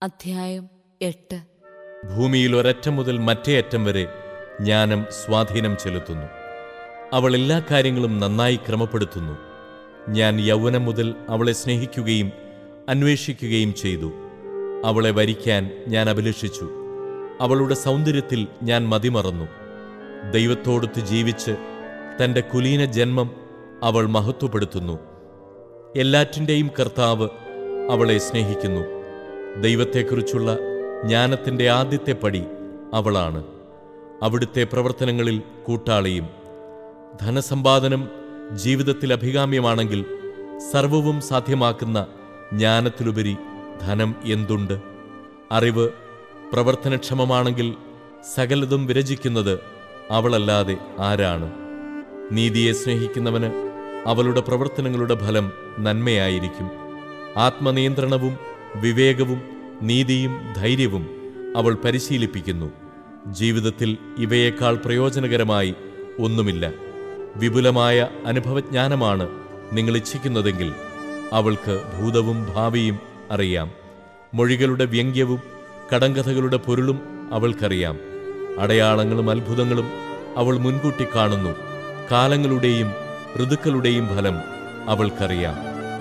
അധ്യായം എട്ട് ഭൂമിയിൽ ഒരറ്റം മുതൽ മറ്റേ അറ്റം വരെ ജ്ഞാനം സ്വാധീനം ചെലുത്തുന്നു അവൾ എല്ലാ കാര്യങ്ങളും നന്നായി ക്രമപ്പെടുത്തുന്നു ഞാൻ യൗവനം മുതൽ അവളെ സ്നേഹിക്കുകയും അന്വേഷിക്കുകയും ചെയ്തു അവളെ വരിക്കാൻ ഞാൻ അഭിലഷിച്ചു അവളുടെ സൗന്ദര്യത്തിൽ ഞാൻ മതിമറന്നു ദൈവത്തോടൊത്ത് ജീവിച്ച് തന്റെ കുലീന ജന്മം അവൾ മഹത്വപ്പെടുത്തുന്നു എല്ലാറ്റിൻ്റെയും കർത്താവ് അവളെ സ്നേഹിക്കുന്നു ദൈവത്തെക്കുറിച്ചുള്ള ജ്ഞാനത്തിൻ്റെ ആദ്യത്തെ പടി അവളാണ് അവിടുത്തെ പ്രവർത്തനങ്ങളിൽ കൂട്ടാളിയും ധനസമ്പാദനം ജീവിതത്തിൽ അഭികാമ്യമാണെങ്കിൽ സർവവും സാധ്യമാക്കുന്ന ജ്ഞാനത്തിലുപരി ധനം എന്തുണ്ട് അറിവ് പ്രവർത്തനക്ഷമമാണെങ്കിൽ സകലതും വിരചിക്കുന്നത് അവളല്ലാതെ ആരാണ് നീതിയെ സ്നേഹിക്കുന്നവന് അവളുടെ പ്രവർത്തനങ്ങളുടെ ഫലം നന്മയായിരിക്കും ആത്മനിയന്ത്രണവും വിവേകവും നീതിയും ധൈര്യവും അവൾ പരിശീലിപ്പിക്കുന്നു ജീവിതത്തിൽ ഇവയേക്കാൾ പ്രയോജനകരമായി ഒന്നുമില്ല വിപുലമായ അനുഭവജ്ഞാനമാണ് നിങ്ങൾ ഇച്ഛിക്കുന്നതെങ്കിൽ അവൾക്ക് ഭൂതവും ഭാവിയും അറിയാം മൊഴികളുടെ വ്യംഗ്യവും കടങ്കഥകളുടെ പൊരുളും അവൾക്കറിയാം അടയാളങ്ങളും അത്ഭുതങ്ങളും അവൾ മുൻകൂട്ടി കാണുന്നു കാലങ്ങളുടെയും ഋതുക്കളുടെയും ഫലം അവൾക്കറിയാം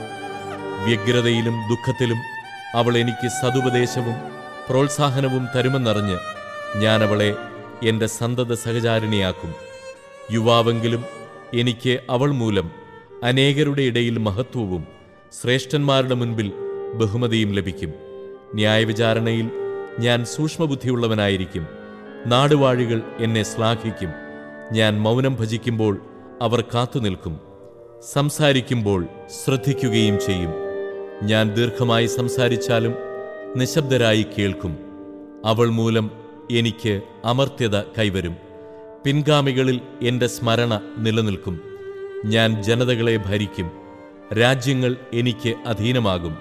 വ്യഗ്രതയിലും ദുഃഖത്തിലും അവൾ എനിക്ക് സതുപദേശവും പ്രോത്സാഹനവും തരുമെന്നറിഞ്ഞ് ഞാൻ അവളെ എൻ്റെ സന്തത സഹചാരിണിയാക്കും യുവാവെങ്കിലും എനിക്ക് അവൾ മൂലം അനേകരുടെ ഇടയിൽ മഹത്വവും ശ്രേഷ്ഠന്മാരുടെ മുൻപിൽ ബഹുമതിയും ലഭിക്കും ന്യായവിചാരണയിൽ ഞാൻ സൂക്ഷ്മബുദ്ധിയുള്ളവനായിരിക്കും നാടുവാഴികൾ എന്നെ ശ്ലാഘിക്കും ഞാൻ മൗനം ഭജിക്കുമ്പോൾ അവർ കാത്തുനിൽക്കും സംസാരിക്കുമ്പോൾ ശ്രദ്ധിക്കുകയും ചെയ്യും ഞാൻ ദീർഘമായി സംസാരിച്ചാലും നിശബ്ദരായി കേൾക്കും അവൾ മൂലം എനിക്ക് അമർത്യത കൈവരും പിൻഗാമികളിൽ എൻ്റെ സ്മരണ നിലനിൽക്കും ഞാൻ ജനതകളെ ഭരിക്കും രാജ്യങ്ങൾ എനിക്ക് അധീനമാകും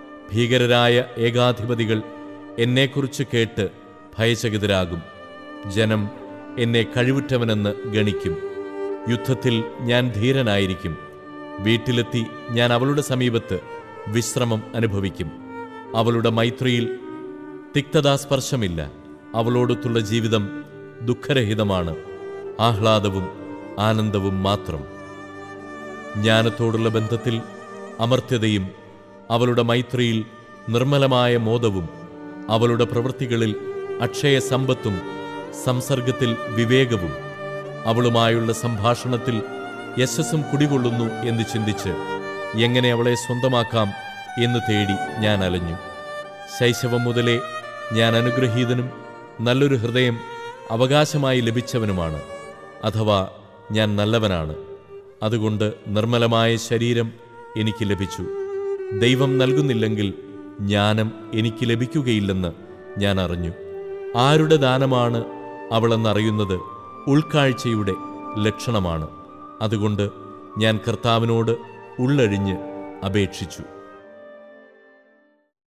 ഭീകരരായ ഏകാധിപതികൾ എന്നെക്കുറിച്ച് കേട്ട് ഭയചകിതരാകും ജനം എന്നെ കഴിവുറ്റവനെന്ന് ഗണിക്കും യുദ്ധത്തിൽ ഞാൻ ധീരനായിരിക്കും വീട്ടിലെത്തി ഞാൻ അവളുടെ സമീപത്ത് വിശ്രമം അനുഭവിക്കും അവളുടെ മൈത്രിയിൽ തിക്തതാസ്പർശമില്ല അവളോടൊത്തുള്ള ജീവിതം ദുഃഖരഹിതമാണ് ആഹ്ലാദവും ആനന്ദവും മാത്രം ജ്ഞാനത്തോടുള്ള ബന്ധത്തിൽ അമർത്യതയും അവളുടെ മൈത്രിയിൽ നിർമ്മലമായ മോദവും അവളുടെ പ്രവൃത്തികളിൽ അക്ഷയ സമ്പത്തും സംസർഗത്തിൽ വിവേകവും അവളുമായുള്ള സംഭാഷണത്തിൽ യശസ്സും കുടികൊള്ളുന്നു എന്ന് ചിന്തിച്ച് എങ്ങനെ അവളെ സ്വന്തമാക്കാം എന്ന് തേടി ഞാൻ അലഞ്ഞു ശൈശവം മുതലേ ഞാൻ അനുഗ്രഹീതനും നല്ലൊരു ഹൃദയം അവകാശമായി ലഭിച്ചവനുമാണ് അഥവാ ഞാൻ നല്ലവനാണ് അതുകൊണ്ട് നിർമ്മലമായ ശരീരം എനിക്ക് ലഭിച്ചു ദൈവം നൽകുന്നില്ലെങ്കിൽ ജ്ഞാനം എനിക്ക് ലഭിക്കുകയില്ലെന്ന് ഞാൻ അറിഞ്ഞു ആരുടെ ദാനമാണ് അവളെന്നറിയുന്നത് ഉൾക്കാഴ്ചയുടെ ലക്ഷണമാണ് അതുകൊണ്ട് ഞാൻ കർത്താവിനോട് ഉള്ളഴിഞ്ഞ് അപേക്ഷിച്ചു